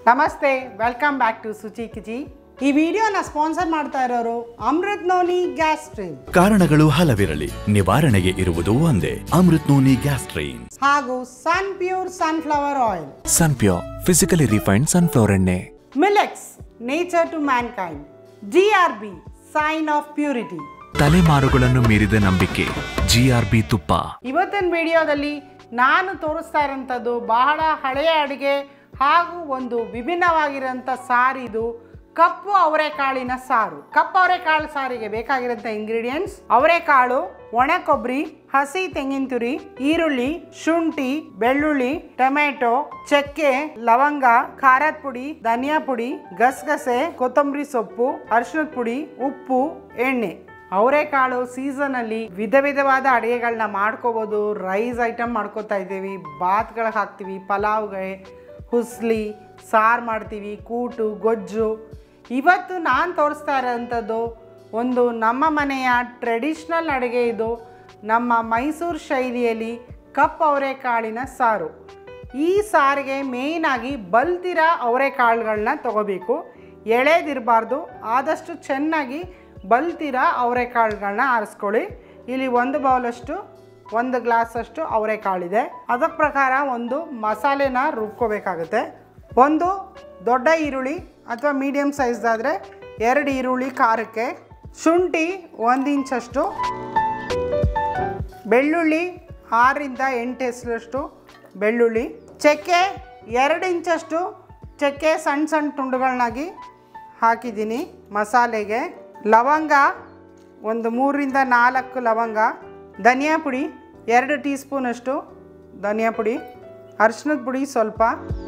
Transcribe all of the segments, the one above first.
ನಮಸ್ತೆ welcome back to Suchi Kichi ಈ ವಿಡಿಯೋನ ಸ್ಪಾನ್ಸರ್ ಮಾಡ್ತಾ ಇರೋರು ಅಮೃತ್ ನೋನಿ ಗ್ಯಾಸ್ ಸ್ಟ್ರೀಮ್ ಕಾರಣಗಳು ಹಲವಿರಲಿ ನಿವಾರಣೆಗೆ ಇರುವುದು ಒಂದೇ ಅಮೃತ್ ನೋನಿ ಗ್ಯಾಸ್ ಟ್ರೈನ್ ಹಾಗೂ Sun Pure sunflower oil SunPure physically refined sunflower ಎಣ್ಣೆ Milex nature to mankind G R B sign of purity ತಲೆಮಾರುಗಳನ್ನು ಮೀರಿದ ನಂಬಿಕೆ ಜಿಆರ್ಬಿ ತುಪ್ಪ ಇವತ್ತಿನ ವಿಡಿಯೋದಲ್ಲಿ ನಾನು ತೋರಿಸ್ತಾ ಇರೋಂಥದ್ದು ಬಹಳ ಹಳೆಯ ಅಡುಗೆ ಹಾಗೂ ಒಂದು ವಿಭಿನ್ನವಾಗಿರೋಂಥ ಸಾರಿದು ಕಪ್ಪು ಅವರೆಕಾಳಿನ ಸಾರು ಕಪ್ಪು ಅವರೆಕಾಳು ಸಾರಿಗೆ ಬೇಕಾಗಿರೋಂಥ ಇಂಗ್ರೀಡಿಯೆಂಟ್ಸ್ ಅವರೆಕಾಳು ಒಣ ಕೊಬ್ಬರಿ ಹಸಿ ತೆಂಗಿನ ತುರಿ ಈರುಳ್ಳಿ ಶುಂಠಿ ಬೆಳ್ಳುಳ್ಳಿ ಟೊಮೆಟೊ ಚಕ್ಕೆ ಲವಂಗ ಖಾರದ ಪುಡಿ ಧನಿಯಾ ಪುಡಿ ಗಸಗಸೆ ಕೊತ್ತಂಬರಿ ಸೊಪ್ಪು ಅರಿಶಿಣದ ಪುಡಿ ಉಪ್ಪು ಎಣ್ಣೆ ಅವರೆಕಾಳು ಸೀಸನಲ್ಲಿ ವಿಧ ವಿಧವಾದ ಅಡುಗೆಗಳನ್ನ ಮಾಡ್ಕೋಬೋದು ರೈಸ್ ಐಟಮ್ ಮಾಡ್ಕೋತಾ ಇದ್ದೀವಿ ಬಾತ್ಗಳಿಗೆ ಹಾಕ್ತೀವಿ ಪಲಾವ್ಗೆ ಹುಸ್ಲಿ ಸಾರು ಮಾಡ್ತೀವಿ ಕೂಟು ಗೊಜ್ಜು ಇವತ್ತು ನಾನು ತೋರಿಸ್ತಾ ಇರೋಂಥದ್ದು ಒಂದು ನಮ್ಮ ಮನೆಯ ಟ್ರೆಡಿಷ್ನಲ್ ಅಡುಗೆ ಇದು ನಮ್ಮ ಮೈಸೂರು ಶೈಲಿಯಲ್ಲಿ ಕಪ್ ಅವರೆಕಾಳಿನ ಸಾರು ಈ ಸಾರಿಗೆ ಮೇಯ್ನಾಗಿ ಬಲ್ತಿರ ಅವರೆಕಾಳುಗಳನ್ನ ತಗೋಬೇಕು ಎಳೆದಿರಬಾರ್ದು ಆದಷ್ಟು ಚೆನ್ನಾಗಿ ಬಲ್ತಿರ ಅವರೆಕಾಳುಗಳನ್ನ ಆರಿಸ್ಕೊಳ್ಳಿ ಇಲ್ಲಿ ಒಂದು ಬೌಲಷ್ಟು ಒಂದು ಗ್ಲಾಸಷ್ಟು ಅವರೆಕಾಳಿದೆ ಅದರ ಪ್ರಕಾರ ಒಂದು ಮಸಾಲೆನ ರುಬ್ಕೋಬೇಕಾಗುತ್ತೆ ಒಂದು ದೊಡ್ಡ ಈರುಳ್ಳಿ ಅಥವಾ ಮೀಡಿಯಮ್ ಸೈಜ್ದಾದರೆ ಎರಡು ಈರುಳ್ಳಿ ಖಾರಕ್ಕೆ ಶುಂಠಿ ಒಂದು ಇಂಚಷ್ಟು ಬೆಳ್ಳುಳ್ಳಿ ಆರರಿಂದ ಎಂಟು ಹೆಸರಷ್ಟು ಬೆಳ್ಳುಳ್ಳಿ ಚಕ್ಕೆ ಎರಡು ಇಂಚಷ್ಟು ಚಕ್ಕೆ ಸಣ್ಣ ಸಣ್ಣ ತುಂಡುಗಳನ್ನಾಗಿ ಹಾಕಿದ್ದೀನಿ ಮಸಾಲೆಗೆ ಲವಂಗ ಒಂದು ಮೂರರಿಂದ ನಾಲ್ಕು ಲವಂಗ ಧನಿಯಾ ಪುಡಿ ಎರಡು ಟೀ ಸ್ಪೂನಷ್ಟು ಧನಿಯಾ ಪುಡಿ ಅರಿಶಿನದ ಪುಡಿ ಸ್ವಲ್ಪ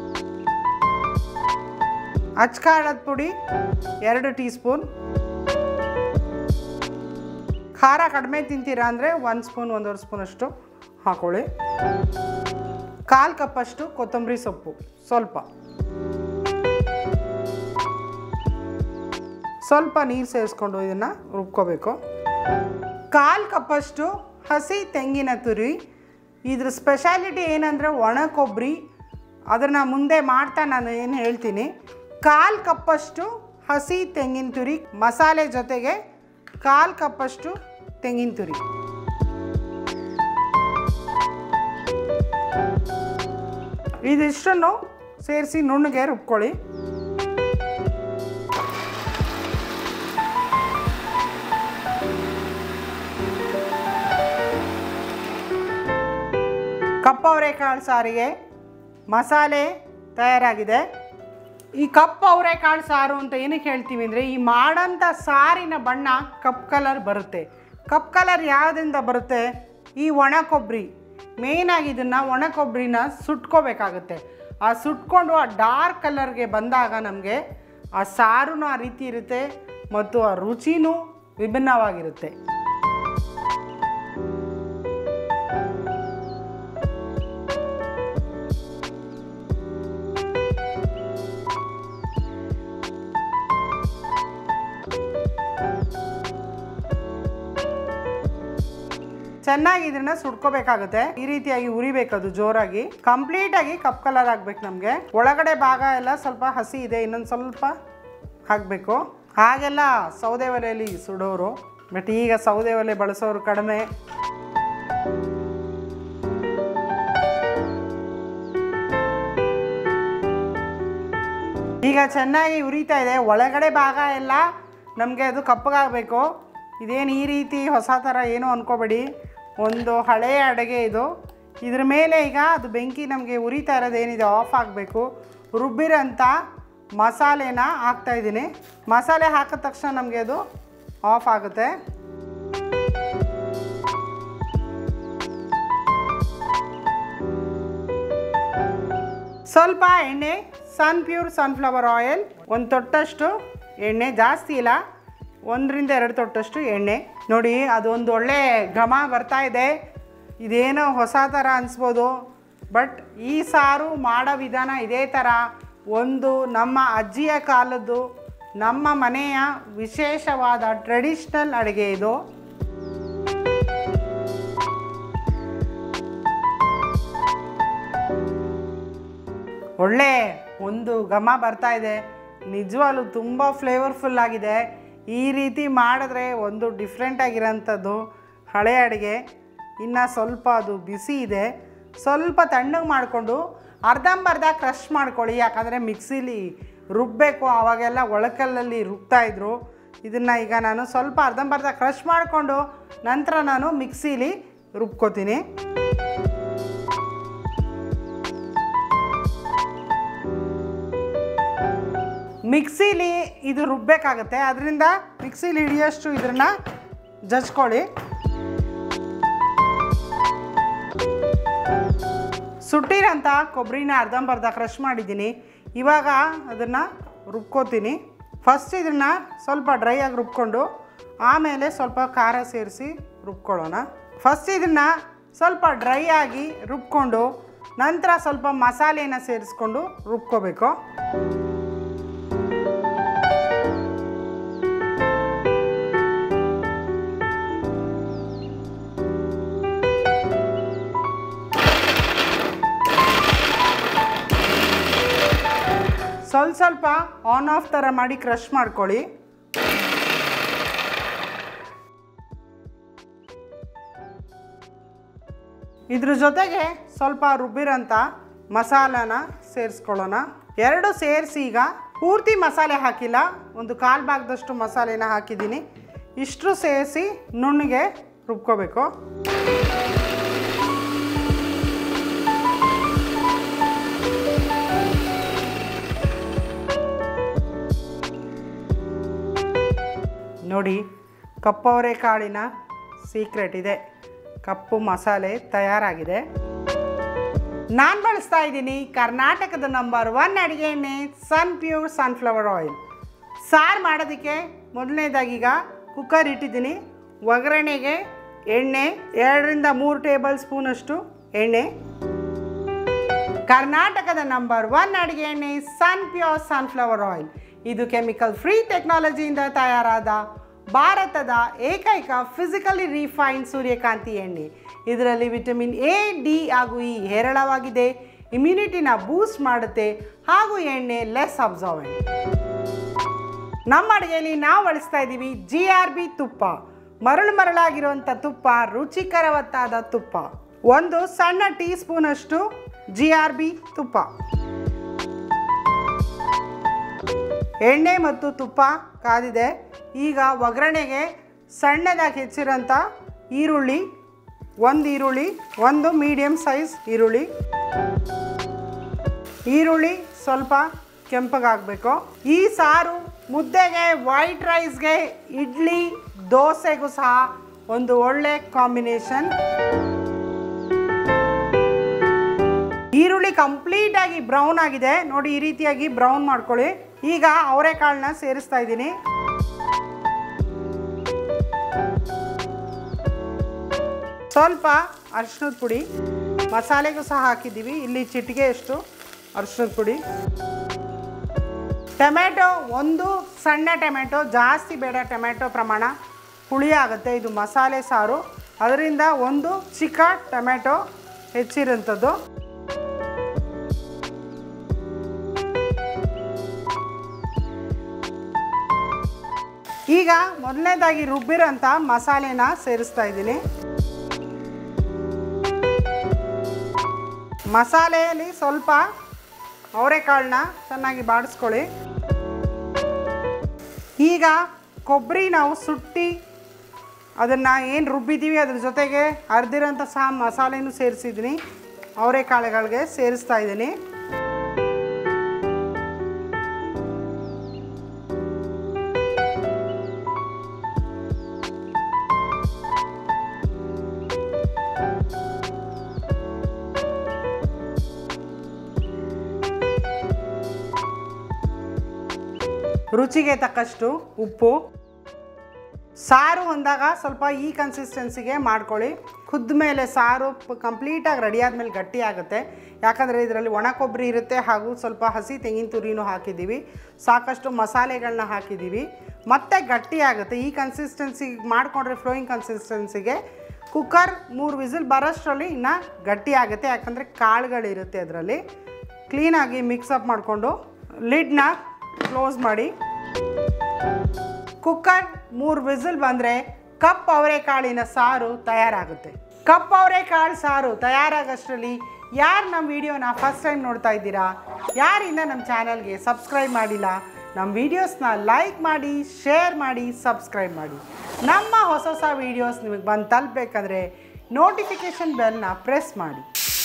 ಅಚ್ಕಾಳದ ಪುಡಿ ಎರಡು ಟೀ ಸ್ಪೂನ್ ಖಾರ ಕಡಿಮೆ ತಿಂತೀರಾ ಅಂದರೆ ಒಂದು ಸ್ಪೂನ್ ಒಂದೂವರೆ ಸ್ಪೂನಷ್ಟು ಹಾಕೊಳ್ಳಿ ಕಾಲು ಕಪ್ಪಷ್ಟು ಕೊತ್ತಂಬರಿ ಸೊಪ್ಪು ಸ್ವಲ್ಪ ಸ್ವಲ್ಪ ನೀರು ಸೇರಿಸ್ಕೊಂಡು ಇದನ್ನು ರುಬ್ಕೋಬೇಕು ಕಾಲು ಕಪ್ಪಷ್ಟು ಹಸಿ ತೆಂಗಿನ ತುರಿ ಇದ್ರ ಸ್ಪೆಷಾಲಿಟಿ ಏನಂದರೆ ಒಣ ಕೊಬ್ಬರಿ ಅದನ್ನು ಮುಂದೆ ಮಾಡ್ತಾ ನಾನು ಏನು ಹೇಳ್ತೀನಿ ಕಾಲು ಕಪ್ಪಷ್ಟು ಹಸಿ ತೆಂಗಿನ ತುರಿ ಮಸಾಲೆ ಜೊತೆಗೆ ಕಾಲು ಕಪ್ಪಷ್ಟು ತೆಂಗಿನ ತುರಿ ಇದಿಷ್ಟನ್ನು ಸೇರಿಸಿ ನುಣ್ಣಗೆ ರುಬ್ಕೊಳ್ಳಿ ಕಪ್ಪು ಅವರೆಕಾಳು ಸಾರಿಗೆ ಮಸಾಲೆ ತಯಾರಾಗಿದೆ ಈ ಕಪ್ಪು ಅವರೆಕಾಳು ಸಾರು ಅಂತ ಏನಕ್ಕೆ ಹೇಳ್ತೀವಿ ಅಂದರೆ ಈ ಮಾಡೋಂಥ ಸಾರಿನ ಬಣ್ಣ ಕಪ್ ಕಲರ್ ಬರುತ್ತೆ ಕಪ್ ಕಲರ್ ಯಾವುದರಿಂದ ಬರುತ್ತೆ ಈ ಒಣ ಕೊಬ್ಬರಿ ಮೇಯ್ನಾಗಿ ಇದನ್ನು ಒಣ ಕೊಬ್ಬರಿನ ಸುಟ್ಕೋಬೇಕಾಗುತ್ತೆ ಆ ಸುಟ್ಕೊಂಡು ಆ ಡಾರ್ಕ್ ಕಲರ್ಗೆ ಬಂದಾಗ ನಮಗೆ ಆ ಸಾರೂ ಆ ರೀತಿ ಇರುತ್ತೆ ಮತ್ತು ಆ ರುಚಿನೂ ವಿಭಿನ್ನವಾಗಿರುತ್ತೆ ಚೆನ್ನಾಗಿ ಇದನ್ನ ಸುಡ್ಕೋಬೇಕಾಗುತ್ತೆ ಈ ರೀತಿಯಾಗಿ ಉರಿಬೇಕದು ಜೋರಾಗಿ ಕಂಪ್ಲೀಟ್ ಆಗಿ ಕಪ್ ಕಲರ್ ಆಗ್ಬೇಕು ನಮಗೆ ಒಳಗಡೆ ಭಾಗ ಎಲ್ಲ ಸ್ವಲ್ಪ ಹಸಿ ಇದೆ ಇನ್ನೊಂದು ಸ್ವಲ್ಪ ಹಾಕಬೇಕು ಹಾಗೆಲ್ಲ ಸೌದೆ ಒಲೆಯಲ್ಲಿ ಸುಡೋರು ಬಟ್ ಈಗ ಸೌದೆ ಒಲೆ ಬಳಸೋರು ಕಡಿಮೆ ಈಗ ಚೆನ್ನಾಗಿ ಉರಿತಾ ಇದೆ ಒಳಗಡೆ ಭಾಗ ಎಲ್ಲ ನಮಗೆ ಅದು ಕಪ್ಪಗಾಗಬೇಕು ಇದೇನು ಈ ರೀತಿ ಹೊಸ ಥರ ಏನು ಅಂದ್ಕೋಬೇಡಿ ಒಂದು ಹಳೆಯ ಅಡುಗೆ ಇದು ಇದ್ರ ಮೇಲೆ ಈಗ ಅದು ಬೆಂಕಿ ನಮಗೆ ಉರಿತಾ ಇರೋದೇನಿದೆ ಆಫ್ ಆಗಬೇಕು ರುಬ್ಬಿರೋಂಥ ಮಸಾಲೆನ ಹಾಕ್ತಾಯಿದ್ದೀನಿ ಮಸಾಲೆ ಹಾಕಿದ ತಕ್ಷಣ ನಮಗೆ ಅದು ಆಫ್ ಆಗುತ್ತೆ ಸ್ವಲ್ಪ ಎಣ್ಣೆ ಸನ್ ಪ್ಯೂರ್ ಸನ್ಫ್ಲವರ್ ಆಯಿಲ್ ಒಂದು ತೊಟ್ಟಷ್ಟು ಎಣ್ಣೆ ಜಾಸ್ತಿ ಇಲ್ಲ ಒಂದರಿಂದ ಎರಡು ತೊಟ್ಟಷ್ಟು ಎಣ್ಣೆ ನೋಡಿ ಅದೊಂದು ಒಳ್ಳೆ ಘಮ ಬರ್ತಾ ಇದೆ ಇದೇನೋ ಹೊಸ ಥರ ಅನಿಸ್ಬೋದು ಬಟ್ ಈ ಸಾರು ಮಾಡೋ ವಿಧಾನ ಇದೇ ಥರ ಒಂದು ನಮ್ಮ ಅಜ್ಜಿಯ ಕಾಲದ್ದು ನಮ್ಮ ಮನೆಯ ವಿಶೇಷವಾದ ಟ್ರೆಡಿಷ್ನಲ್ ಅಡುಗೆ ಇದು ಒಳ್ಳೆ ಒಂದು ಘಮ ಬರ್ತಾ ಇದೆ ನಿಜವಾಗ್ಲೂ ತುಂಬ ಫ್ಲೇವರ್ಫುಲ್ ಆಗಿದೆ ಈ ರೀತಿ ಮಾಡಿದ್ರೆ ಒಂದು ಡಿಫ್ರೆಂಟ್ ಆಗಿರೋಂಥದ್ದು ಹಳೆ ಅಡುಗೆ ಇನ್ನು ಸ್ವಲ್ಪ ಅದು ಬಿಸಿ ಇದೆ ಸ್ವಲ್ಪ ತಣ್ಣಗೆ ಮಾಡಿಕೊಂಡು ಅರ್ಧಂಬರ್ಧ ಕ್ರಷ್ ಮಾಡ್ಕೊಳ್ಳಿ ಯಾಕಂದರೆ ಮಿಕ್ಸಿಲಿ ರುಬ್ಬಬೇಕು ಆವಾಗೆಲ್ಲ ಒಳಕಲ್ಲಲ್ಲಿ ರುಬ್ತಾಯಿದ್ರು ಇದನ್ನು ಈಗ ನಾನು ಸ್ವಲ್ಪ ಅರ್ಧಂಬರ್ಧ ಕ್ರಷ್ ಮಾಡಿಕೊಂಡು ನಂತರ ನಾನು ಮಿಕ್ಸಿಲಿ ರುಬ್ಕೋತೀನಿ ಮಿಕ್ಸಿಲಿ ಇದು ರುಬ್ಬೇಕಾಗತ್ತೆ ಅದರಿಂದ ಮಿಕ್ಸಿಲಿ ಹಿಡಿಯೋಷ್ಟು ಇದನ್ನು ಜಜ್ಕೊಳ್ಳಿ ಸುಟ್ಟಿರೋಂಥ ಕೊಬ್ಬರಿನ ಅರ್ಧಂಬರ್ಧ ಕ್ರಷ್ ಮಾಡಿದ್ದೀನಿ ಇವಾಗ ಅದನ್ನು ರುಬ್ಕೋತೀನಿ ಫಸ್ಟ್ ಇದನ್ನು ಸ್ವಲ್ಪ ಡ್ರೈ ಆಗಿ ರುಬ್ಕೊಂಡು ಆಮೇಲೆ ಸ್ವಲ್ಪ ಖಾರ ಸೇರಿಸಿ ರುಬ್ಕೊಳ್ಳೋಣ ಫಸ್ಟ್ ಇದನ್ನು ಸ್ವಲ್ಪ ಡ್ರೈ ಆಗಿ ರುಬ್ಕೊಂಡು ನಂತರ ಸ್ವಲ್ಪ ಮಸಾಲೆನ ಸೇರಿಸ್ಕೊಂಡು ರುಬ್ಕೋಬೇಕು ಸ್ವಲ್ಪ ಸ್ವಲ್ಪ ಆನ್ ಆಫ್ ಥರ ಮಾಡಿ ಕ್ರಷ್ ಮಾಡ್ಕೊಳ್ಳಿ ಇದ್ರ ಜೊತೆಗೆ ಸ್ವಲ್ಪ ರುಬ್ಬಿರೋಂಥ ಮಸಾಲಾನ ಸೇರಿಸ್ಕೊಳ್ಳೋಣ ಎರಡು ಸೇರಿಸಿ ಈಗ ಪೂರ್ತಿ ಮಸಾಲೆ ಹಾಕಿಲ್ಲ ಒಂದು ಕಾಲು ಭಾಗದಷ್ಟು ಮಸಾಲೆನ ಹಾಕಿದ್ದೀನಿ ಇಷ್ಟು ಸೇರಿಸಿ ನುಣ್ಣಗೆ ರುಬ್ಕೋಬೇಕು ನೋಡಿ ಕಪ್ಪವರೆ ಕಾಳಿನ ಸೀಕ್ರೆಟ್ ಇದೆ ಕಪ್ಪು ಮಸಾಲೆ ತಯಾರಾಗಿದೆ ನಾನು ಬಳಸ್ತಾ ಇದ್ದೀನಿ ಕರ್ನಾಟಕದ ನಂಬರ್ ಒನ್ ಅಡುಗೆ ಎಣ್ಣೆ ಸನ್ ಪ್ಯೂರ್ ಸನ್ಫ್ಲವರ್ ಆಯಿಲ್ ಸಾರು ಮಾಡೋದಕ್ಕೆ ಮೊದಲನೇದಾಗೀಗ ಕುಕ್ಕರ್ ಇಟ್ಟಿದ್ದೀನಿ ಒಗ್ಗರಣೆಗೆ ಎಣ್ಣೆ ಎರಡರಿಂದ ಮೂರು ಟೇಬಲ್ ಸ್ಪೂನಷ್ಟು ಎಣ್ಣೆ ಕರ್ನಾಟಕದ ನಂಬರ್ ಒನ್ ಅಡುಗೆ ಎಣ್ಣೆ ಸನ್ ಪ್ಯೂರ್ ಸನ್ಫ್ಲವರ್ ಆಯಿಲ್ ಇದು ಕೆಮಿಕಲ್ ಫ್ರೀ ಟೆಕ್ನಾಲಜಿಯಿಂದ ತಯಾರಾದ ಭಾರತದ ಏಕೈಕ ಫಿಸಿಕಲಿ ರಿಫೈನ್ಡ್ ಸೂರ್ಯಕಾಂತಿ ಎಣ್ಣೆ ಇದರಲ್ಲಿ ವಿಟಮಿನ್ ಎ ಡಿ ಹಾಗೂ ಇ ಹೇರಳವಾಗಿದೆ ಇಮ್ಯುನಿಟಿನ ಬೂಸ್ಟ್ ಮಾಡುತ್ತೆ ಹಾಗೂ ಎಣ್ಣೆ ಲೆಸ್ ಅಬ್ಸರ್ವೆಂಟ್ ನಮ್ಮ ಅಡುಗೆಯಲ್ಲಿ ನಾವು ಬಳಸ್ತಾ ಇದ್ದೀವಿ ಜಿ ಆರ್ ಬಿ ತುಪ್ಪ ಮರಳು ಮರಳಾಗಿರುವಂಥ ತುಪ್ಪ ರುಚಿಕರವತ್ತಾದ ತುಪ್ಪ ಒಂದು ಸಣ್ಣ ಟೀ ಸ್ಪೂನಷ್ಟು ಜಿ ಆರ್ ಬಿ ತುಪ್ಪ ಎಣ್ಣೆ ಮತ್ತು ತುಪ್ಪ ಕಾದಿದೆ ಈಗ ಒಗ್ಗರಣೆಗೆ ಸಣ್ಣದಾಗಿ ಹೆಚ್ಚಿರೋಂಥ ಈರುಳ್ಳಿ ಒಂದು ಈರುಳ್ಳಿ ಒಂದು ಮೀಡಿಯಮ್ ಸೈಜ್ ಈರುಳ್ಳಿ ಈರುಳ್ಳಿ ಸ್ವಲ್ಪ ಕೆಂಪಗಾಗಬೇಕು ಈ ಸಾರು ಮುದ್ದೆಗೆ ವೈಟ್ ರೈಸ್ಗೆ ಇಡ್ಲಿ ದೋಸೆಗೂ ಸಹ ಒಂದು ಒಳ್ಳೆ ಕಾಂಬಿನೇಷನ್ ಈರುಳ್ಳಿ ಕಂಪ್ಲೀಟ್ ಆಗಿ ಬ್ರೌನ್ ಆಗಿದೆ ನೋಡಿ ಈ ರೀತಿಯಾಗಿ ಬ್ರೌನ್ ಮಾಡ್ಕೊಳ್ಳಿ ಈಗ ಅವರೆಕಾಳನ್ನ ಸೇರಿಸ್ತಾ ಇದ್ದೀನಿ ಸ್ವಲ್ಪ ಅರಿಶಿನದ ಪುಡಿ ಮಸಾಲೆಗೂ ಸಹ ಹಾಕಿದ್ದೀವಿ ಇಲ್ಲಿ ಚಿಟಿಗೆಯಷ್ಟು ಅರಿಶಿನದ ಪುಡಿ ಟೊಮೆಟೊ ಒಂದು ಸಣ್ಣ ಟೊಮೆಟೊ ಜಾಸ್ತಿ ಬೇಡ ಟೊಮೆಟೊ ಪ್ರಮಾಣ ಹುಳಿ ಆಗುತ್ತೆ ಇದು ಮಸಾಲೆ ಸಾರು ಅದರಿಂದ ಒಂದು ಚಿಕ್ಕ ಟೊಮೆಟೊ ಹೆಚ್ಚಿರೋಂಥದ್ದು ಈಗ ಮೊದಲನೇದಾಗಿ ರುಬ್ಬಿರೋಂಥ ಮಸಾಲೆನ ಸೇರಿಸ್ತಾ ಇದ್ದೀನಿ ಮಸಾಲೆಯಲ್ಲಿ ಸ್ವಲ್ಪ ಅವರೆಕಾಳನ್ನ ಚೆನ್ನಾಗಿ ಬಾಡಿಸ್ಕೊಳ್ಳಿ ಈಗ ಕೊಬ್ಬರಿ ನಾವು ಸುಟ್ಟಿ ಅದನ್ನು ಏನು ರುಬ್ಬಿದ್ದೀವಿ ಅದ್ರ ಜೊತೆಗೆ ಅರ್ದಿರೋಂಥ ಸಹ ಮಸಾಲೆನೂ ಸೇರಿಸಿದ್ದೀನಿ ಅವರೆಕಾಳುಗಳಿಗೆ ಸೇರಿಸ್ತಾ ಇದ್ದೀನಿ ರುಚಿಗೆ ತಕ್ಕಷ್ಟು ಉಪ್ಪು ಸಾರು ಅಂದಾಗ ಸ್ವಲ್ಪ ಈ ಕನ್ಸಿಸ್ಟೆನ್ಸಿಗೆ ಮಾಡ್ಕೊಳ್ಳಿ ಕುದ್ದ ಮೇಲೆ ಸಾರು ಕಂಪ್ಲೀಟಾಗಿ ರೆಡಿ ಆದಮೇಲೆ ಗಟ್ಟಿ ಆಗುತ್ತೆ ಯಾಕಂದರೆ ಇದರಲ್ಲಿ ಒಣ ಕೊಬ್ಬರಿ ಇರುತ್ತೆ ಹಾಗೂ ಸ್ವಲ್ಪ ಹಸಿ ತೆಂಗಿನ ತುರಿನೂ ಹಾಕಿದ್ದೀವಿ ಸಾಕಷ್ಟು ಮಸಾಲೆಗಳನ್ನ ಹಾಕಿದ್ದೀವಿ ಮತ್ತೆ ಗಟ್ಟಿ ಆಗುತ್ತೆ ಈ ಕನ್ಸಿಸ್ಟೆನ್ಸಿಗೆ ಮಾಡಿಕೊಂಡ್ರೆ ಫ್ಲೋಯಿಂಗ್ ಕನ್ಸಿಸ್ಟೆನ್ಸಿಗೆ ಕುಕ್ಕರ್ ಮೂರು ವಿಸಿಲ್ ಬರೋಷ್ಟರಲ್ಲಿ ಇನ್ನು ಗಟ್ಟಿ ಆಗುತ್ತೆ ಯಾಕಂದರೆ ಕಾಳುಗಳಿರುತ್ತೆ ಅದರಲ್ಲಿ ಕ್ಲೀನಾಗಿ ಮಿಕ್ಸಪ್ ಮಾಡಿಕೊಂಡು ಲಿಡ್ನ ಕ್ಲೋಸ್ ಮಾಡಿ ಕುಕ್ಕರ್ ಮೂರು ವಿಸಿಲ್ ಬಂದರೆ ಕಪ್ ಅವರೆಕಾಳಿನ ಸಾರು ತಯಾರಾಗುತ್ತೆ ಕಪ್ ಅವರೆಕಾಳು ಸಾರು ತಯಾರಾಗಷ್ಟರಲ್ಲಿ ಯಾರು ನಮ್ಮ ವಿಡಿಯೋನ ಫಸ್ಟ್ ಟೈಮ್ ನೋಡ್ತಾ ಇದ್ದೀರಾ ಯಾರಿಂದ ನಮ್ಮ ಚಾನಲ್ಗೆ ಸಬ್ಸ್ಕ್ರೈಬ್ ಮಾಡಿಲ್ಲ ನಮ್ಮ ವೀಡಿಯೋಸ್ನ ಲೈಕ್ ಮಾಡಿ ಶೇರ್ ಮಾಡಿ ಸಬ್ಸ್ಕ್ರೈಬ್ ಮಾಡಿ ನಮ್ಮ ಹೊಸ ಹೊಸ ವೀಡಿಯೋಸ್ ನಿಮಗೆ ಬಂದು ತಲುಪಬೇಕಂದ್ರೆ ನೋಟಿಫಿಕೇಷನ್ ಬೆಲ್ನ ಪ್ರೆಸ್ ಮಾಡಿ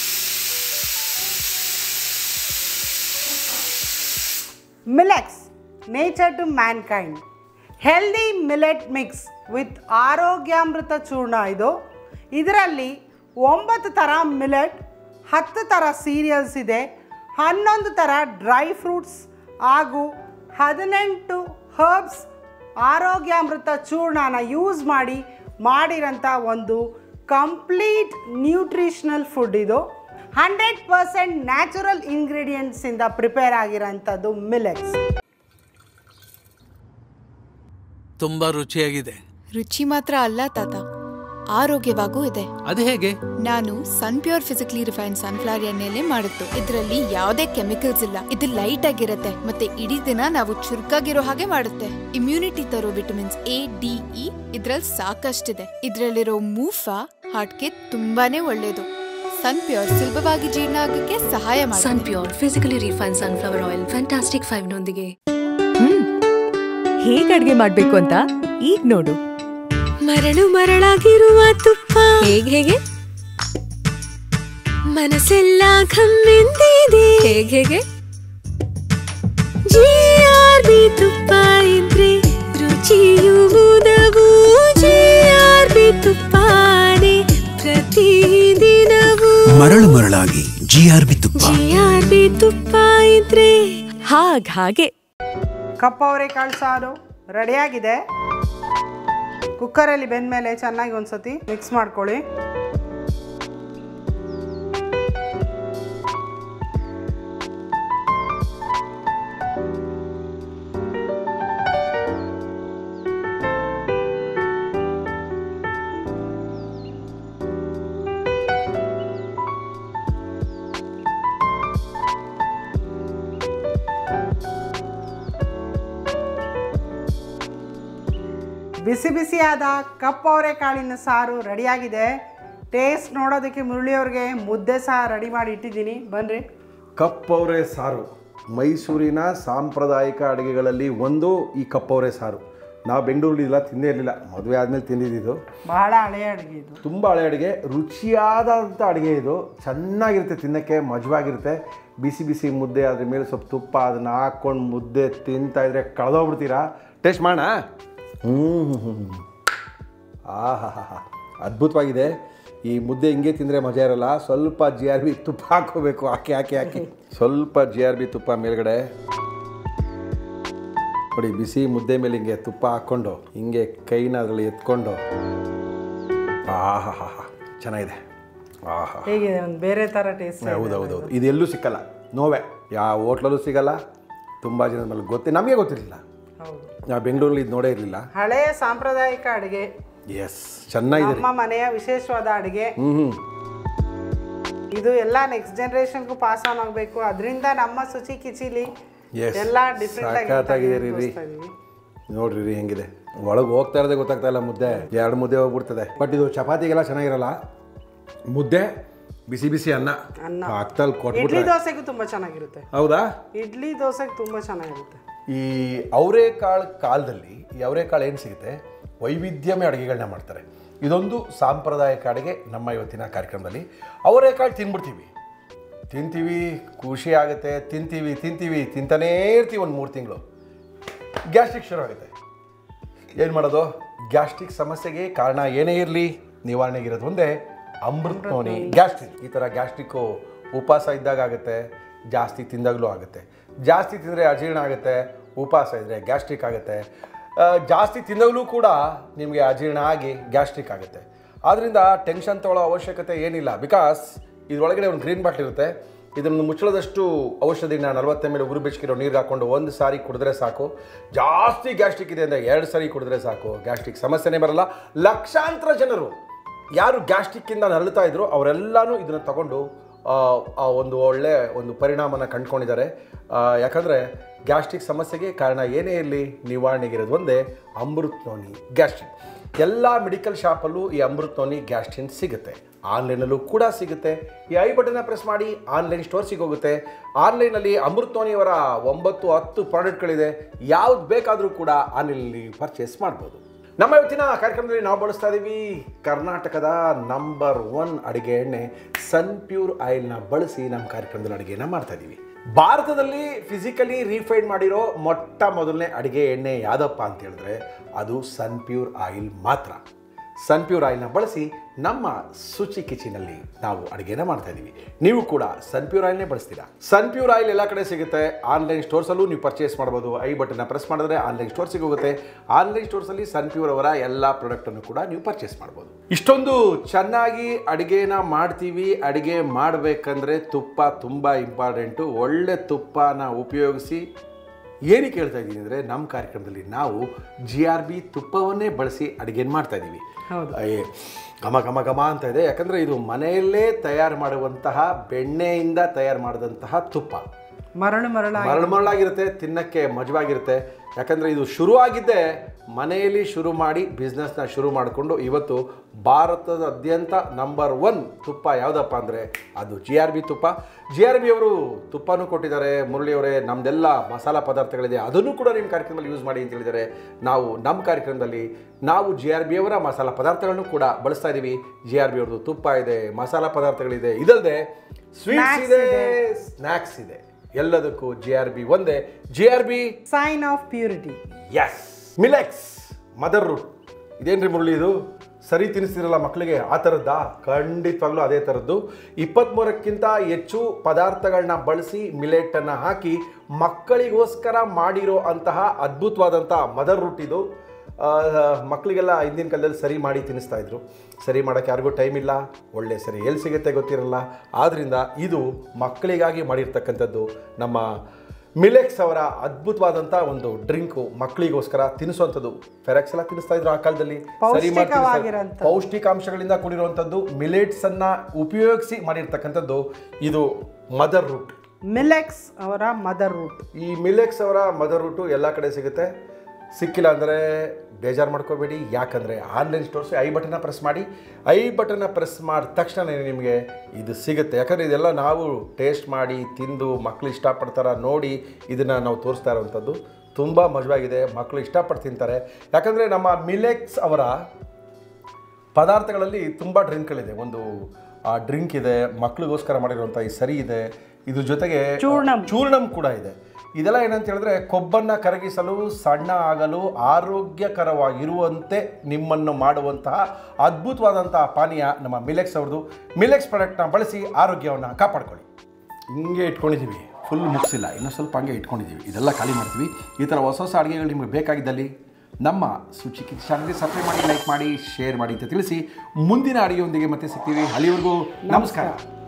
Milex nature to mankind healthy millet mix with Arogyamrutha ಚೂರ್ಣ ಇದು ಇದರಲ್ಲಿ ಒಂಬತ್ತು ಥರ ಮಿಲೆಟ್ ಹತ್ತು ಥರ ಸೀರಿಯಲ್ಸ್ ಇದೆ ಹನ್ನೊಂದು ಥರ ಡ್ರೈ ಫ್ರೂಟ್ಸ್ ಹಾಗೂ ಹದಿನೆಂಟು ಹರ್ಬ್ಸ್ ಆರೋಗ್ಯಾಮೃತ ಚೂರ್ಣನ ಯೂಸ್ ಮಾಡಿ ಮಾಡಿರೋಂಥ ಒಂದು ಕಂಪ್ಲೀಟ್ ನ್ಯೂಟ್ರಿಷನಲ್ ಫುಡ್ ಇದು ಹಂಡ್ರೆಡ್ ಪರ್ಸೆಂಟ್ ನ್ಯಾಚುರಲ್ ಇಂಗ್ರೀಡಿಯೆಂಟ್ಸಿಂದ ಪ್ರಿಪೇರ್ ಆಗಿರೋಂಥದ್ದು ಮಿಲೆಟ್ಸ್ ತುಂಬಾ ರುಚಿಯಾಗಿದೆ ರುಚಿ ಮಾತ್ರ ಅಲ್ಲ ತಾತ ಆರೋಗ್ಯವಾಗೂ ಇದೆ ಅದು ಹೇಗೆ ನಾನು Sun Pure physically refined sunflower ಎಣ್ಣೆಲೆ ಮಾಡುತ್ತು ಇದರಲ್ಲಿ ಯಾವುದೇ ಕೆಮಿಕಲ್ಸ್ ಇಲ್ಲ ಇದು ಲೈಟ್ ಆಗಿರುತ್ತೆ ಮತ್ತೆ ಇಡೀ ದಿನ ನಾವು ಚುರುಕಾಗಿರೋ ಹಾಗೆ ಮಾಡುತ್ತೆ ಇಮ್ಯುನಿಟಿ ತರೋ ವಿಟಮಿನ್ಸ್ ಎ ಡಿ ಇ ಇದ್ರಲ್ಲಿ ಸಾಕಷ್ಟಿದೆ ಇದ್ರಲ್ಲಿರೋ ಮೂಫಾ ಹಾರ್ಟ್ಗೆ ತುಂಬಾನೇ ಒಳ್ಳೇದು ಸನ್ ಪ್ಯೂರ್ ಸುಲಭವಾಗಿ ಜೀರ್ಣ ಆಗಕ್ಕೆ ಸಹಾಯ ಸನ್ ಮಾಡುತ್ತೆ Pure physically refine sunflower oil fantastic five ನೊಂದಿಗೆ ಹೇಗ್ ಅಡ್ಗೆ ಮಾಡ್ಬೇಕು ಅಂತ ಈಗ ನೋಡು ಮರಳು ಮರಳಾಗಿರುವ ತುಪ್ಪ ಹೇಗೆ ಹೇಗೆ ಮನಸ್ಸೆಲ್ಲ ಘಮ್ಮೆಂದಿದೆ ಹೇಗೆ ಹೇಗೆ ಜಿಆರ್ಬಿ ತುಪ್ಪ ಇದ್ರೆ ರುಚಿಯು ಮುದವು ಜಿಆರ್ಬಿ ತುಪ್ಪನೇ ಪ್ರತಿದಿನವೂ ಮರಳು ಮರಳಾಗಿ ಜಿಆರ್ಬಿ ತುಪ್ಪ ಜಿಆರ್ಬಿ ತುಪ್ಪ ಇದ್ರೆ ಹಾಗ್ ಹಾಗೆ ಕಪ್ ಅವರೆಕಾಳು ಸಾರು ರೆಡಿಯಾಗಿದೆ ಕುಕ್ಕರಲ್ಲಿ ಬೆಂದಮೇಲೆ ಚೆನ್ನಾಗಿ ಒಂದು ಸತಿ ಮಿಕ್ಸ್ ಮಾಡ್ಕೊಳ್ಳಿ ಬಿಸಿ ಬಿಸಿಯಾದ ಕಪ್ ಅವರೆಕಾಳಿನ ಸಾರು ರೆಡಿಯಾಗಿದೆ ಟೇಸ್ಟ್ ನೋಡೋದಕ್ಕೆ ಮುರಳಿಯವ್ರಿಗೆ ಮುದ್ದೆ ಸಹ ರೆಡಿ ಮಾಡಿ ಇಟ್ಟಿದ್ದೀನಿ ಬನ್ನಿರಿ ಕಪ್ಪವರೆ ಸಾರು ಮೈಸೂರಿನ ಸಾಂಪ್ರದಾಯಿಕ ಅಡುಗೆಗಳಲ್ಲಿ ಒಂದು ಈ ಕಪ್ಪವರೆ ಸಾರು ನಾವು ಬೆಂಗಳೂರಲ್ಲಿ ಇಲ್ಲ ತಿಂದೇ ಇರಲಿಲ್ಲ ಮದುವೆ ಆದಮೇಲೆ ತಿಂದಿದ್ದು ಬಹಳ ಹಳೆಯ ಅಡುಗೆ ಇದು ತುಂಬ ಹಳೆ ಅಡುಗೆ ರುಚಿಯಾದಂಥ ಅಡುಗೆ ಇದು ಚೆನ್ನಾಗಿರುತ್ತೆ ತಿನ್ನೋಕ್ಕೆ ಮಜವಾಗಿರುತ್ತೆ ಬಿಸಿ ಬಿಸಿ ಮುದ್ದೆ ಅದ್ರ ಮೇಲೆ ಸ್ವಲ್ಪ ತುಪ್ಪ ಅದನ್ನು ಹಾಕ್ಕೊಂಡು ಮುದ್ದೆ ತಿಂತಾ ಇದ್ರೆ ಕಳೆದೋಗ್ಬಿಡ್ತೀರಾ ಟೇಸ್ಟ್ ಮಾಡೋಣ ಹ್ಞೂ ಆಹಾ ಅದ್ಭುತವಾಗಿದೆ ಈ ಮುದ್ದೆ ಹಿಂಗೆ ತಿಂದರೆ ಮಜಾ ಇರಲ್ಲ ಸ್ವಲ್ಪ ಜಿ ಆರ್ ಬಿ ತುಪ್ಪ ಹಾಕೋಬೇಕು ಹಾಕಿ ಹಾಕಿ ಹಾಕಿ ಸ್ವಲ್ಪ ಜಿ ಆರ್ ಬಿ ತುಪ್ಪ ಮೇಲ್ಗಡೆ ನೋಡಿ ಬಿಸಿ ಮುದ್ದೆ ಮೇಲೆ ಹಿಂಗೆ ತುಪ್ಪ ಹಾಕ್ಕೊಂಡು ಹಿಂಗೆ ಕೈನ ಅದರಲ್ಲಿ ಎತ್ಕೊಂಡು ಆಹಾ ಹಾ ಹಾ ಚೆನ್ನಾಗಿದೆ ಆಹಾ ಹೇಗಿದೆ ಒಂದು ಬೇರೆ ಥರ ಟೇಸ್ಟ್ ಹೌದೌದೌದು ಇದೆಲ್ಲೂ ಸಿಕ್ಕಲ್ಲ ನೋವೆ ಯಾವ ಹೋಟ್ಲಲ್ಲೂ ಸಿಗಲ್ಲ ತುಂಬ ಜನದ ಮೇಲೆ ಗೊತ್ತೇ ನಮಗೆ ಗೊತ್ತಿರಲಿಲ್ಲ ಹೌದು ನಾವು ಬೆಂಗಳೂರಲ್ಲಿ ಇದು ನೋಡೇ ಇರಲಿಲ್ಲ ಹಳೆಯ ಸಾಂಪ್ರದಾಯಿಕ ಅಡುಗೆ ಎಸ್ ಚೆನ್ನಾಗಿದೆ ನಮ್ಮ ಮನೆಯ ವಿಶೇಷವಾದ ಅಡುಗೆ ಹ್ಞೂ ಹ್ಞೂ ಇದು ಎಲ್ಲ ನೆಕ್ಸ್ಟ್ ಜನರೇಷನ್ಗೂ ಪಾಸ್ ಆನ್ ಆಗಬೇಕು ಅದರಿಂದ ನಮ್ಮ ಶುಚಿ ಕಿಚಿಲಿ Yes. ಎಲ್ಲ ಡಿಫ್ರೆಂಟ್ ಸಖತ್ತಾಗಿದೆ ಆಗಿ ರೀ ತೋರಿಸ್ತಾ ಇದೀವಿ. ನೋಡ್ರಿ ರೀ ಹೆಂಗಿದೆ ಒಳಗೆ ಹೋಗ್ತಾ ಇರೋದೇ ಗೊತ್ತಾಗ್ತಾ ಇಲ್ಲ ಮುದ್ದೆ ಎರಡು ಮುದ್ದೆ ಹೋಗ್ಬಿಡ್ತದೆ ಬಟ್ ಇದು ಚಪಾತಿಗೆಲ್ಲ ಚೆನ್ನಾಗಿರಲ್ಲ ಮುದ್ದೆ ಬಿಸಿ ಬಿಸಿ ಅನ್ನ ಅನ್ನ. ಹಾಕ್ತಲ್ಲಿ ಇಡ್ಲಿ ಕೊಟ್ಬಿಟ್ರೆ ದೋಸೆಗೂ ತುಂಬಾ ಚೆನ್ನಾಗಿರುತ್ತೆ ಹೌದಾ ಇಡ್ಲಿ ದೋಸೆಗೆ ತುಂಬಾ ಚೆನ್ನಾಗಿರುತ್ತೆ ಈ ಅವರೆಕಾಳು ಕಾಲದಲ್ಲಿ ಈ ಅವರೆಕಾಳು ಏನು ಸಿಗುತ್ತೆ ವೈವಿಧ್ಯಮಯ ಅಡುಗೆಗಳನ್ನ ಮಾಡ್ತಾರೆ ಇದೊಂದು ಸಾಂಪ್ರದಾಯಿಕ ಅಡುಗೆ ನಮ್ಮ ಇವತ್ತಿನ ಕಾರ್ಯಕ್ರಮದಲ್ಲಿ ಅವರೆಕಾಳು ತಿನ್ಬಿಡ್ತೀವಿ ತಿಂತೀವಿ ಖುಷಿ ಆಗುತ್ತೆ ತಿಂತೀವಿ ತಿಂತೀವಿ ತಿಂತಾನೇ ಇರ್ತೀವಿ ಒಂದು ಮೂರು ತಿಂಗಳು ಗ್ಯಾಸ್ಟ್ರಿಕ್ ಶುರು ಆಗುತ್ತೆ ಏನು ಮಾಡೋದು ಗ್ಯಾಸ್ಟ್ರಿಕ್ ಸಮಸ್ಯೆಗೆ ಕಾರಣ ಏನೇ ಇರಲಿ ನಿವಾರಣೆಗಿರೋದು ಒಂದೇ ಅಮೃತ ನೋನಿ ಗ್ಯಾಸ್ಟ್ರಿಕ್ ಈ ಥರ ಗ್ಯಾಸ್ಟ್ರಿಕ್ಕು ಉಪವಾಸ ಇದ್ದಾಗ ಆಗುತ್ತೆ ಜಾಸ್ತಿ ತಿಂದಾಗಲೂ ಆಗುತ್ತೆ ಜಾಸ್ತಿ ತಿಂದರೆ ಅಜೀರ್ಣ ಆಗುತ್ತೆ ಉಪವಾಸ ಇದ್ದರೆ ಗ್ಯಾಸ್ಟ್ರಿಕ್ ಆಗುತ್ತೆ ಆ, ಜಾಸ್ತಿ ತಿಂದಾಗಲೂ ಕೂಡ ನಿಮಗೆ ಅಜೀರ್ಣ ಆಗಿ ಗ್ಯಾಸ್ಟ್ರಿಕ್ ಆಗುತ್ತೆ ಆದ್ದರಿಂದ ಟೆನ್ಷನ್ ತೊಗೊಳ್ಳೋ ಅವಶ್ಯಕತೆ ಏನಿಲ್ಲ ಬಿಕಾಸ್ ಇದರೊಳಗಡೆ ಒಂದು ಗ್ರೀನ್ ಬಾಟ್ಲ್ ಇರುತ್ತೆ ಇದನ್ನು ಮುಚ್ಚಳದಷ್ಟು ಔಷಧಿನ ನಲವತ್ತ ಮೇಲೆ ಉರು ಬೆಚ್ಚಗಿರೋ ನೀರಿಗೆ ಹಾಕ್ಕೊಂಡು ಒಂದು ಸಾರಿ ಕುಡಿದ್ರೆ ಸಾಕು ಜಾಸ್ತಿ ಗ್ಯಾಸ್ಟ್ರಿಕ್ ಇದೆ ಅಂದರೆ ಎರಡು ಸಾರಿ ಕುಡಿದ್ರೆ ಸಾಕು ಗ್ಯಾಸ್ಟ್ರಿಕ್ ಸಮಸ್ಯೆನೇ ಬರಲ್ಲ ಲಕ್ಷಾಂತರ ಜನರು ಯಾರು ಗ್ಯಾಸ್ಟ್ರಿಕ್ಕಿಂದ ನರಳುತ್ತಾ ಇದ್ರು ಅವರೆಲ್ಲನೂ ಇದನ್ನು ತಗೊಂಡು ಆ, ಆ ಒಂದು ಒಳ್ಳೆ ಒಂದು ಪರಿಣಾಮನ ಕಂಡುಕೊಂಡಿದ್ದಾರೆ ಯಾಕಂದರೆ ಗ್ಯಾಸ್ಟ್ರಿಕ್ ಸಮಸ್ಯೆಗೆ ಕಾರಣ ಏನೇ ಇರಲಿ ನಿವಾರಣೆಗಿರೋದು ಒಂದೇ ಅಮೃತ್ ನೋನಿ ಗ್ಯಾಸ್ಟ್ರಿಕ್ ಎಲ್ಲ ಮೆಡಿಕಲ್ ಶಾಪಲ್ಲೂ ಈ ಅಮೃತ್ ನೋನಿ ಗ್ಯಾಸ್ಟ್ರಿನ್ ಸಿಗುತ್ತೆ ಆನ್ಲೈನಲ್ಲೂ ಕೂಡ ಸಿಗುತ್ತೆ ಈ ಐ ಬಟನ್ನ ಪ್ರೆಸ್ ಮಾಡಿ ಆನ್ಲೈನ್ ಸ್ಟೋರ್ ಸಿಗೋಗುತ್ತೆ ಆನ್ಲೈನಲ್ಲಿ ಅಮೃತ್ ನೋನಿಯವರ ಒಂಬತ್ತು ಹತ್ತು ಪ್ರಾಡಕ್ಟ್ಗಳಿದೆ ಯಾವ್ದು ಬೇಕಾದರೂ ಕೂಡ ಆನ್ಲೈನಲ್ಲಿ ಪರ್ಚೇಸ್ ಮಾಡ್ಬೋದು ನಮ್ಮ ಇವತ್ತಿನ ಕಾರ್ಯಕ್ರಮದಲ್ಲಿ ನಾವು ಬಳಸ್ತಾ ಇದ್ದೀವಿ ಕರ್ನಾಟಕದ ನಂಬರ್ ಒನ್ ಅಡುಗೆ ಎಣ್ಣೆ ಸನ್ ಪ್ಯೂರ್ ಆಯಿಲ್ನ ಬಳಸಿ ನಮ್ಮ ಕಾರ್ಯಕ್ರಮದಲ್ಲಿ ಅಡುಗೆನ ಮಾಡ್ತಾ ಇದ್ದೀವಿ ಭಾರತದಲ್ಲಿ ಫಿಸಿಕಲಿ ರೀಫೈಂಡ್ ಮಾಡಿರೋ ಮೊಟ್ಟ ಮೊದಲನೇ ಅಡುಗೆ ಎಣ್ಣೆ ಯಾವುದಪ್ಪ ಅಂತ ಹೇಳಿದ್ರೆ ಅದು ಸನ್ ಪ್ಯೂರ್ ಆಯಿಲ್ ಮಾತ್ರ ಸನ್ ಪ್ಯೂರ್ ಆಯಿಲ್ನ ಬಳಸಿ ನಮ್ಮ ಸುಚಿ ಕಿಚಿನಲ್ಲಿ ನಾವು ಅಡುಗೆನ ಮಾಡ್ತಾ ಇದ್ದೀವಿ ನೀವು ಕೂಡ ಸನ್ ಪ್ಯೂರ್ ಆಯಿಲ್ನೇ ಬಳಸ್ತೀರಾ ಸನ್ ಪ್ಯೂರ್ ಆಯಿಲ್ ಎಲ್ಲ ಕಡೆ ಸಿಗುತ್ತೆ ಆನ್ಲೈನ್ ಸ್ಟೋರ್ಸಲ್ಲೂ ನೀವು ಪರ್ಚೇಸ್ ಮಾಡ್ಬೋದು ಐ ಬಟನ್ನ ಪ್ರೆಸ್ ಮಾಡಿದ್ರೆ ಆನ್ಲೈನ್ ಸ್ಟೋರ್ ಸಿಗೋಗುತ್ತೆ ಆನ್ಲೈನ್ ಸ್ಟೋರ್ಸಲ್ಲಿ ಸನ್ ಪ್ಯೂರ್ ಅವರ ಎಲ್ಲ ಪ್ರಾಡಕ್ಟನ್ನು ಕೂಡ ನೀವು ಪರ್ಚೇಸ್ ಮಾಡ್ಬೋದು ಇಷ್ಟೊಂದು ಚೆನ್ನಾಗಿ ಅಡುಗೆನ ಮಾಡ್ತೀವಿ ಅಡುಗೆ ಮಾಡಬೇಕಂದ್ರೆ ತುಪ್ಪ ತುಂಬ ಇಂಪಾರ್ಟೆಂಟು ಒಳ್ಳೆ ತುಪ್ಪನ ಉಪಯೋಗಿಸಿ ಏನಕ್ಕೆ ಹೇಳ್ತಾ ಇದ್ದೀನಿ ಅಂದರೆ ನಮ್ಮ ಕಾರ್ಯಕ್ರಮದಲ್ಲಿ ನಾವು ಜಿ ಆರ್ ಬಿ ತುಪ್ಪವನ್ನೇ ಬಳಸಿ ಅಡುಗೆನ ಮಾಡ್ತಾ ಇದ್ದೀವಿ ಏ, ಘಮ ಘಮ ಘಮ ಅಂತ ಇದೆ ಯಾಕಂದರೆ ಇದು ಮನೆಯಲ್ಲೇ ತಯಾರು ಮಾಡುವಂತಹ ಬೆಣ್ಣೆಯಿಂದ ತಯಾರು ಮಾಡಿದಂತಹ ತುಪ್ಪ ಮರಳು ಮರಳ ಮರಳು ಮರಳಾಗಿರುತ್ತೆ ತಿನ್ನಕ್ಕೆ ಮಜವಾಗಿರುತ್ತೆ ಯಾಕಂದರೆ ಇದು ಶುರುವಾಗಿದ್ದೇ ಮನೆಯಲ್ಲಿ ಶುರು ಮಾಡಿ ಬಿಸ್ನೆಸ್ನ ಶುರು ಮಾಡಿಕೊಂಡು ಇವತ್ತು ಭಾರತದಾದ್ಯಂತ ನಂಬರ್ ಒನ್ ತುಪ್ಪ ಯಾವುದಪ್ಪ ಅಂದರೆ ಅದು ಜಿ ಆರ್ ಬಿ ತುಪ್ಪ ಜಿ ಆರ್ ಬಿ ಅವರು ತುಪ್ಪನೂ ಕೊಟ್ಟಿದ್ದಾರೆ ಮುರಳಿಯವರೇ ನಮ್ಮದೆಲ್ಲ ಮಸಾಲ ಪದಾರ್ಥಗಳಿದೆ ಅದನ್ನು ಕೂಡ ನಿಮ್ಮ ಕಾರ್ಯಕ್ರಮದಲ್ಲಿ ಯೂಸ್ ಮಾಡಿ ಅಂತ ಹೇಳಿದ್ದಾರೆ ನಾವು ನಮ್ಮ ಕಾರ್ಯಕ್ರಮದಲ್ಲಿ ನಾವು ಜಿ ಆರ್ ಬಿ ಅವರ ಮಸಾಲ ಪದಾರ್ಥಗಳನ್ನು ಕೂಡ ಬಳಸ್ತಾ ಇದ್ದೀವಿ ಜಿ ಆರ್ ಬಿ ಅವ್ರದ್ದು ತುಪ್ಪ ಇದೆ ಮಸಾಲ ಪದಾರ್ಥಗಳಿದೆ ಇದಲ್ಲದೆ ಸ್ವೀಟ್ಸ್ Snacks ಇದೆ ಇದೆ. ಸ್ನ್ಯಾಕ್ಸ್ ಇದೆ ಎಲ್ಲದಕ್ಕೂ ಜಿ ಆರ್ ಬಿ ಒಂದೇ G R B sign of purity yes Milex mother root ಇದೇನ್ರಿ ಮುರಳಿ ಇದು ಸರಿ ತಿನ್ನಿಸ್ತಿರಲ್ಲ ಮಕ್ಕಳಿಗೆ ಆ ಥರದ್ದಾ ಖಂಡಿತವಾಗ್ಲೂ ಅದೇ ಥರದ್ದು ಇಪ್ಪತ್ತ್ಮೂರಕ್ಕಿಂತ ಹೆಚ್ಚು ಪದಾರ್ಥಗಳನ್ನ ಬಳಸಿ ಮಿಲೆಟನ್ನು ಹಾಕಿ ಮಕ್ಕಳಿಗೋಸ್ಕರ ಮಾಡಿರೋ ಅಂತಹ ಅದ್ಭುತವಾದಂಥ ಮದರ್ ರೂಟ್ ಇದು ಆ, ಮಕ್ಕಳಿಗೆಲ್ಲ ಹಿಂದಿನ ಕಾಲದಲ್ಲಿ ಸರಿ ಮಾಡಿ ತಿನ್ನಿಸ್ತಾ ಇದ್ರು ಸರಿ ಮಾಡೋಕ್ಕೆ ಯಾರಿಗೂ ಟೈಮ್ ಇಲ್ಲ ಒಳ್ಳೆ ಸರಿ ಎಲ್ಲಿ ಸಿಗುತ್ತೆ ಗೊತ್ತಿರಲ್ಲ ಆದ್ದರಿಂದ ಇದು ಮಕ್ಕಳಿಗಾಗಿ ಮಾಡಿರ್ತಕ್ಕಂಥದ್ದು ನಮ್ಮ ಮಿಲೆಕ್ಸ್ ಅವರ ಅದ್ಭುತವಾದಂಥ ಒಂದು ಡ್ರಿಂಕು ಮಕ್ಕಳಿಗೋಸ್ಕರ ತಿನ್ನಿಸುವಂಥದ್ದು ಫೆರೆಕ್ಸ್ ಎಲ್ಲ ತಿನ್ನಿಸ್ತಾ ಇದ್ರು ಆ ಕಾಲದಲ್ಲಿ ಸರಿ ಮಾಡಿ ತಿನ್ನಿಸ್ತಾ- ಪೌಷ್ಟಿಕವಾಗಿರೋಂಥದ್ದು. ಪೌಷ್ಟಿಕಾಂಶಗಳಿಂದ ಕೂಡಿರುವಂಥದ್ದು ಮಿಲೆಟ್ಸನ್ನು ಉಪಯೋಗಿಸಿ ಮಾಡಿರ್ತಕ್ಕಂಥದ್ದು ಇದು ಮದರ್ ರೂಟ್ ಮಿಲೆಕ್ಸ್ ಅವರ ಮದರ್ ರೂಟ್ ಈ ಮಿಲೆಕ್ಸ್ ಅವರ ಮದರ್ ರೂಟು ಎಲ್ಲ ಕಡೆ ಸಿಗುತ್ತೆ ಸಿಕ್ಕಿಲ್ಲ ಅಂದರೆ ಬೇಜಾರು ಮಾಡ್ಕೋಬೇಡಿ ಯಾಕಂದರೆ ಆನ್ಲೈನ್ ಸ್ಟೋರ್ಸ್ ಐ ಬಟನ್ನ ಪ್ರೆಸ್ ಮಾಡಿ ಐ ಬಟನ್ನ ಪ್ರೆಸ್ ಮಾಡಿದ ತಕ್ಷಣ ನಿಮಗೆ ಇದು ಸಿಗುತ್ತೆ ಯಾಕಂದರೆ ಇದೆಲ್ಲ ನಾವು ಟೇಸ್ಟ್ ಮಾಡಿ ತಿಂದು ಮಕ್ಕಳು ಇಷ್ಟಪಡ್ತಾರ ನೋಡಿ ಇದನ್ನು ನಾವು ತೋರಿಸ್ತಾ ಇರೋವಂಥದ್ದು ತುಂಬ ಮಜವಾಗಿದೆ ಮಕ್ಕಳು ಇಷ್ಟಪಟ್ಟು ತಿಂತಾರೆ ಯಾಕಂದರೆ ನಮ್ಮ ಮಿಲೆಕ್ಸ್ ಅವರ ಪದಾರ್ಥಗಳಲ್ಲಿ ತುಂಬ ಡ್ರಿಂಕ್ಗಳಿದೆ ಒಂದು ಆ ಡ್ರಿಂಕ್ ಇದೆ ಮಕ್ಕಳಿಗೋಸ್ಕರ ಮಾಡಿರುವಂಥ ಈ ಸರಿ ಇದೆ ಇದ್ರ ಜೊತೆಗೆ ಚೂರ್ಣಂ. ಚೂರ್ಣಂ ಕೂಡ ಇದೆ ಇದೆಲ್ಲ ಏನಂತ ಹೇಳಿದ್ರೆ ಕೊಬ್ಬನ್ನು ಕರಗಿಸಲು ಸಣ್ಣ ಆಗಲು ಆರೋಗ್ಯಕರವಾಗಿರುವಂತೆ ನಿಮ್ಮನ್ನು ಮಾಡುವಂತಹ ಅದ್ಭುತವಾದಂತಹ ಪಾನೀಯ ನಮ್ಮ ಮಿಲೆಕ್ಸ್ ಅವ್ರದ್ದು ಮಿಲೆಕ್ಸ್ ಪ್ರಾಡಕ್ಟ್ನ ಬಳಸಿ ಆರೋಗ್ಯವನ್ನು ಕಾಪಾಡ್ಕೊಳ್ಳಿ ಹಿಂಗೆ ಇಟ್ಕೊಂಡಿದ್ದೀವಿ ಫುಲ್ ಮುಗಿಸಿಲ್ಲ ಇನ್ನೂ ಸ್ವಲ್ಪ ಹಂಗೆ ಇಟ್ಕೊಂಡಿದ್ದೀವಿ ಇದೆಲ್ಲ ಖಾಲಿ ಮಾಡ್ತೀವಿ ಈ ಥರ ಹೊಸ ಹೊಸ ಅಡುಗೆಗಳು ನಿಮಗೆ ಬೇಕಾಗಿದ್ದಲ್ಲಿ ನಮ್ಮ ಸುಚಿ ಕಿಚ್ ಚಾನಲ್ಗೆ ಸಬ್ಸ್ಕ್ರೈಬ್ ಮಾಡಿ ಲೈಕ್ ಮಾಡಿ ಶೇರ್ ಮಾಡಿ ಅಂತ ತಿಳಿಸಿ ಮುಂದಿನ ಅಡುಗೆಯೊಂದಿಗೆ ಮತ್ತೆ ಸಿಗ್ತೀವಿ ಅಲ್ಲಿವರೆಗೂ ನಮಸ್ಕಾರ